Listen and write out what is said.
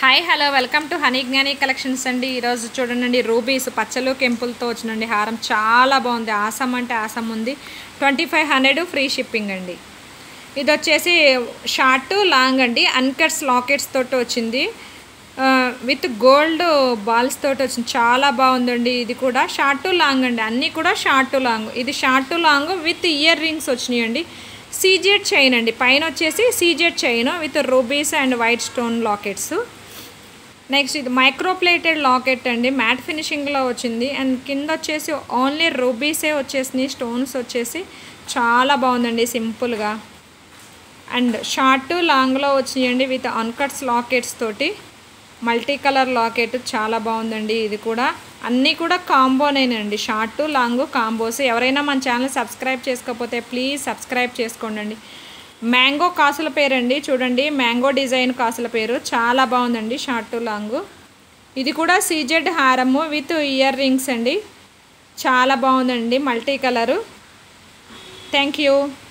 hi hello welcome to honey Gnani collections అండి ఈరోజు చూడండి రూబీస్ పచ్చలు కెంపులతో వచ్చినండి హారం చాలా బాగుంది ఆసం అంటే ఆసం ఉంది twenty five hundred free shipping అండి ఇది వచ్చేసి షార్ట్ లాంగ్ అండి అన్కట్స్ లాకెట్స్ తోటి వచ్చింది ఆ, విత్ గోల్డ్ బాల్స్ తోటి వచ్చింది చాలా బాగుందండి ఇది కూడా షార్ట్ లాంగ్ అండి అన్నీ కూడా షార్ట్ లాంగ్ ఇది short long with earrings వచ్చినాయండి సీజెడ్ చైన్ అండి పైన వచ్చేసి CZ chain with rubies and white stone lockets next ఇది మైక్రోప్లేటెడ్ లాకెట్ అండి మ్యాట్ ఫినిషింగ్లో వచ్చింది అండ్ కింద వచ్చేసి ఓన్లీ రూబీసే వచ్చేసినాయి స్టోన్స్ వచ్చేసి చాలా బాగుందండి సింపుల్గా అండ్ షార్ట్ లాంగ్లో వచ్చినాయండి విత్ అన్కట్స్ లాకెట్స్ తోటి మల్టీ కలర్ లాకెట్ చాలా బాగుందండి ఇది కూడా అన్నీ కూడా కాంబోనేనండి షార్ట్ లాంగ్ కాంబోస్ ఎవరైనా మన ఛానల్ సబ్స్క్రైబ్ చేసుకోకపోతే ప్లీజ్ సబ్స్క్రైబ్ చేసుకోండి మ్యాంగో కాసుల పేరు అండి చూడండి మ్యాంగో డిజైన్ కాసుల పేరు చాలా బాగుందండి షార్ట్ లాంగ్ ఇది కూడా సీజెడ్ హారము విత్ ఇయర్ రింగ్స్ అండి చాలా బాగుందండి మల్టీ కలరు థ్యాంక్ యూ